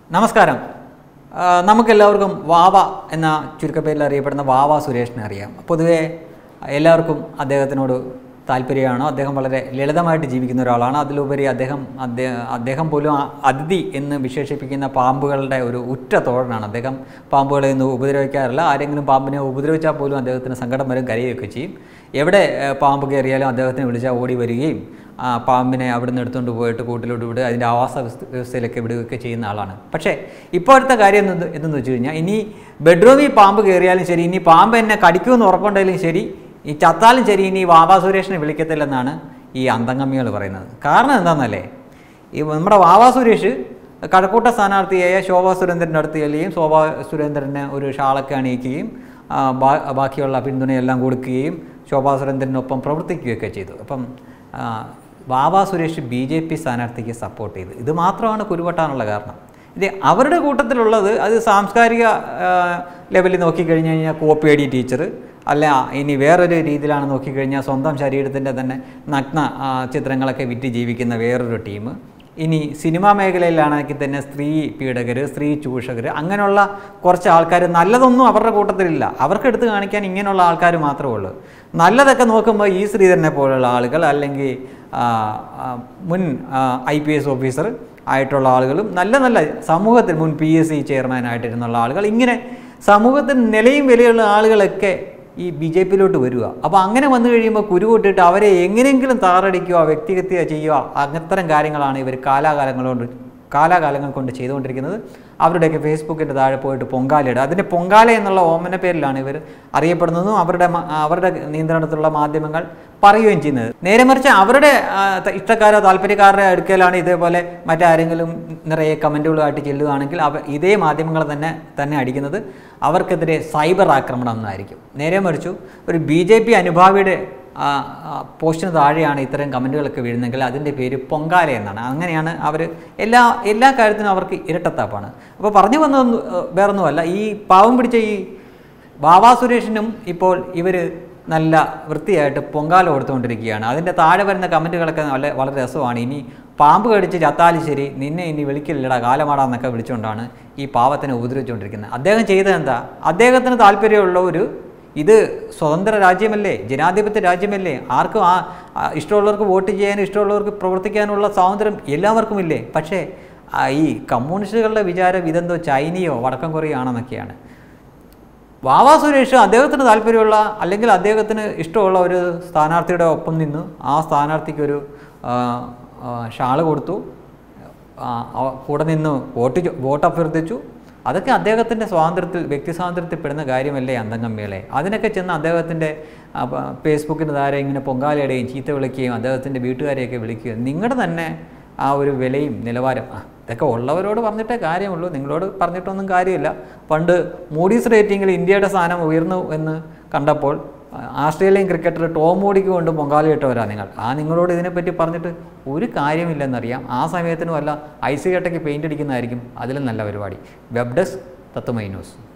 നമസ്കാരം ആ, നമുക്കെല്ലാവർക്കും വാവ എന്ന ചുരുക്കപ്പേരിൽ അറിയപ്പെടുന്ന വാവ സുരേഷിനെ അറിയാം പൊതുവേ എല്ലാവർക്കും അദ്ദേഹത്തിനോട് താല്പര്യമാണ് അദ്ദേഹം വളരെ ലളിതമായിട്ട് ജീവിക്കുന്ന ഒരാളാണ് അതിലുപരി അദ്ദേഹം അദ്ദേഹം അദ്ദേഹം പോലും ആ അതിഥി എന്ന് വിശേഷിപ്പിക്കുന്ന പാമ്പുകളുടെ ഒരു ഉറ്റ തോഴനാണ് അദ്ദേഹം പാമ്പുകളെ ഒന്നും ഉപദ്രവിക്കാറില്ല ആരെങ്കിലും പാമ്പിനെ ഉപദ്രവിച്ചാൽ പോലും അദ്ദേഹത്തിന് സങ്കടം വരും കരയുകയൊക്കെ ചെയ്യും എവിടെ ഏഹ്, പാമ്പ് കയറിയാലും അദ്ദേഹത്തിനെ വിളിച്ചാൽ ഓടി വരികയും ആ പാമ്പിനെ അവിടെ നിന്ന് എടുത്തുകൊണ്ട് പോയിട്ട് കൂട്ടിലോട്ട് വിടുക അതിൻ്റെ ആവാസ വ്യവസ്ഥ- വ്യവസ്ഥയിലൊക്കെ വിടുകയൊക്കെ ചെയ്യുന്ന ആളാണ് പക്ഷേ ഇപ്പോഴത്തെ കാര്യം എന്ത് എന്തെന്ന് വെച്ച് കഴിഞ്ഞാൽ ഇനി ബെഡ്റൂമിൽ പാമ്പ് കയറിയാലും ശരി ഇനി പാമ്പ് എന്നെ കടിക്കുമെന്ന് ഉറപ്പുണ്ടെങ്കിലും ശരി ഈ ചത്താലും ശരി ഇനി വാവാ സുരേഷിനെ വിളിക്കത്തില്ലെന്നാണ് ഈ അന്തംഗമ്മികൾ പറയുന്നത് കാരണം എന്താണെന്നല്ലേ ഈ നമ്മുടെ വാവാ സുരേഷ് കഴക്കൂട്ട സ്ഥാനാർത്ഥിയായ ശോഭാ സുരേന്ദ്രൻ്റെ അടുത്ത് ചെല്ലുകയും ശോഭാ സുരേന്ദ്രനെ ഒരു ഷാളൊക്കെ അണിയിക്കുകയും ആ, ബാ- ബാക്കിയുള്ള പിന്തുണയെല്ലാം കൊടുക്കുകയും ശോഭാ സുരേന്ദ്രനൊപ്പം പ്രവർത്തിക്കുകയൊക്കെ ചെയ്തു അപ്പം ആ, Vava Suresh B J P സ്ഥാനാർത്ഥിക്ക് സപ്പോർട്ട് ചെയ്തു ഇത് മാത്രമാണ് കുരുവട്ടാനുള്ള കാരണം ഇത് അവരുടെ കൂട്ടത്തിലുള്ളത് അത് സാംസ്കാരിക ആ, ലെവലിൽ നോക്കിക്കഴിഞ്ഞ് കഴിഞ്ഞാൽ കോപ്പിയടി ടീച്ചർ അല്ല ഇനി വേറൊരു രീതിയിലാണ് നോക്കിക്കഴിഞ്ഞാൽ സ്വന്തം ശരീരത്തിൻ്റെ തന്നെ നഗ്ന ആ, ചിത്രങ്ങളൊക്കെ വിറ്റ് ജീവിക്കുന്ന വേറൊരു ടീം ഇനി സിനിമാ മേഖലയിലാണെങ്കിൽ തന്നെ സ്ത്രീ പീഡകർ സ്ത്രീ ചൂഷകർ അങ്ങനെയുള്ള കുറച്ച് ആൾക്കാർ നല്ലതൊന്നും അവരുടെ കൂട്ടത്തിലില്ല അവർക്ക് എടുത്ത് കാണിക്കാൻ ഇങ്ങനെയുള്ള ആൾക്കാർ മാത്രമേ ഉള്ളൂ നല്ലതൊക്കെ നോക്കുമ്പോൾ ഈ ശ്രീധരനെ പോലുള്ള ആളുകൾ അല്ലെങ്കിൽ ആ, ആ, മുൻ ഐ പി എസ് ഓഫീസർ ആയിട്ടുള്ള ആളുകളും നല്ല നല്ല സമൂഹത്തിൽ മുൻ പി എസ് സി ചെയർമാനായിട്ടിരുന്നുള്ള ആളുകൾ ഇങ്ങനെ സമൂഹത്തിന് നിലയും വിലയുള്ള ആളുകളൊക്കെ ഈ ബി ജെ പിയിലോട്ട് വരിക അപ്പോൾ അങ്ങനെ വന്നു കഴിയുമ്പോൾ കുരു കൊട്ടിട്ട് അവരെ എങ്ങനെയെങ്കിലും താറടിക്കുക വ്യക്തിഹത്യ ചെയ്യുക അങ്ങത്തരം കാര്യങ്ങളാണ് ഇവർ കാലാകാലങ്ങൾ കൊണ്ട് കാലാകാലങ്ങൾ കൊണ്ട് ചെയ്തുകൊണ്ടിരിക്കുന്നത് അവരുടെയൊക്കെ ഫേസ്ബുക്കിൻ്റെ താഴെ പോയിട്ട് പൊങ്കാലയിടുക അതിൻ്റെ പൊങ്കാല എന്നുള്ള ഓമന പേരിലാണ് ഇവർ അറിയപ്പെടുന്നതും അവരുടെ മ- അവരുടെ നിയന്ത്രണത്തിലുള്ള മാധ്യമങ്ങൾ പറയുകയും ചെയ്യുന്നത് നേരെ മറിച്ച് അവരുടെ ആ, ത- ഇഷ്ടക്കാരോ താല്പര്യക്കാരുടെ അടുക്കലാണ് ഇതേപോലെ മറ്റാരെങ്കിലും നിറയെ കമൻറ്റുകളുമായിട്ട് ചെല്ലുകയാണെങ്കിൽ അവ ഇതേ മാധ്യമങ്ങൾ തന്നെ തന്നെ അടിക്കുന്നത് അവർക്കെതിരെ സൈബർ ആക്രമണം എന്നായിരിക്കും നേരെ മറിച്ചു ഒരു ബി ജെ പി അനുഭാവിയുടെ ആ, ആ, പോസ്റ്റിന് താഴെയാണ് ഇത്തരം കമൻറ്റുകളൊക്കെ വീഴുന്നെങ്കിൽ അതിൻ്റെ പേര് പൊങ്കാല എന്നാണ് അങ്ങനെയാണ് അവർ എല്ലാ എല്ലാ കാര്യത്തിനും അവർക്ക് ഇരട്ടത്താപ്പാണ് അപ്പോൾ പറഞ്ഞു വന്നതൊന്നും ഏഹ്, വേറൊന്നുമല്ല ഈ പാവം പിടിച്ച ഈ ബാബാ സുരേഷിനും ഇപ്പോൾ ഇവർ നല്ല വൃത്തിയായിട്ട് പൊങ്കാല കൊടുത്തുകൊണ്ടിരിക്കുകയാണ് അതിൻ്റെ താഴെ വരുന്ന കമൻറ്റുകളൊക്കെ വളരെ വളരെ രസമാണ് ഇനി പാമ്പ് കടിച്ച് ചത്താലും ശരി നിന്നെ ഇനി വിളിക്കില്ലടാ കാലമാടാന്നൊക്കെ വിളിച്ചുകൊണ്ടാണ് ഈ പാവത്തിനെ ഉപദ്രവിച്ചുകൊണ്ടിരിക്കുന്നത് അദ്ദേഹം ചെയ്തത് എന്താ അദ്ദേഹത്തിന് താല്പര്യമുള്ള ഒരു ഇത് സ്വതന്ത്ര രാജ്യമല്ലേ ജനാധിപത്യ രാജ്യമല്ലേ ആർക്കും ആ ആ ഇഷ്ടമുള്ളവർക്ക് വോട്ട് ചെയ്യാനും ഇഷ്ടമുള്ളവർക്ക് പ്രവർത്തിക്കാനുള്ള സ്വാതന്ത്ര്യം എല്ലാവർക്കും ഇല്ലേ പക്ഷേ ആ ഈ കമ്മ്യൂണിസ്റ്റുകളുടെ വിചാരം ഇതെന്തോ ചൈനയോ വടക്കം കൊറിയോ ആണെന്നൊക്കെയാണ് വാവാ സുരേഷ് അദ്ദേഹത്തിന് താല്പര്യമുള്ള അല്ലെങ്കിൽ അദ്ദേഹത്തിന് ഇഷ്ടമുള്ള ഒരു സ്ഥാനാർത്ഥിയുടെ ഒപ്പം നിന്ന് ആ സ്ഥാനാർത്ഥിക്ക് ഒരു ആ, ആ, ഷാള് കൊടുത്തു ആ, അവ- കൂടെ നിന്ന് വോട്ട് ചോ- വോട്ട് അഭ്യർത്ഥിച്ചു അതൊക്കെ അദ്ദേഹത്തിൻ്റെ സ്വാതന്ത്ര്യത്തിൽ വ്യക്തി സ്വാതന്ത്ര്യത്തിൽ പെടുന്ന കാര്യമല്ലേ അന്തംഗമ്മികളെ അതിനൊക്കെ ചെന്ന് അദ്ദേഹത്തിൻ്റെ ആ, പ- ഫേസ്ബുക്കിന് താരെ ഇങ്ങനെ പൊങ്കാലയിടുകയും ചീത്ത വിളിക്കുകയും അദ്ദേഹത്തിൻ്റെ വീട്ടുകാരെയൊക്കെ വിളിക്കുകയും നിങ്ങളുടെ തന്നെ ആ ഒരു വിലയും നിലവാരം ആ, ഇതൊക്കെ ഉള്ളവരോട് പറഞ്ഞിട്ടേ കാര്യമുള്ളൂ നിങ്ങളോട് പറഞ്ഞിട്ടൊന്നും കാര്യമില്ല പണ്ട് മൂഡീസ് റേറ്റിംഗിൽ ഇന്ത്യയുടെ സ്ഥാനം ഉയർന്നു എന്ന് കണ്ടപ്പോൾ ആ, ആസ്ട്രേലിയൻ ക്രിക്കറ്റർ ടോം മോഡിക്ക് കൊണ്ട് പൊങ്കാലയിട്ടവരാ നിങ്ങൾ ആ നിങ്ങളോട് ഇതിനെപ്പറ്റി പറഞ്ഞിട്ട് ഒരു കാര്യമില്ലെന്നറിയാം ആ സമയത്തിന് വല്ല ഐസ് കട്ടയ്ക്ക് പെയിൻ്റ് അടിക്കുന്നതായിരിക്കും അതിലും നല്ല പരിപാടി വെബ് ഡെസ്ക് തത്വമൈ ന്യൂസ്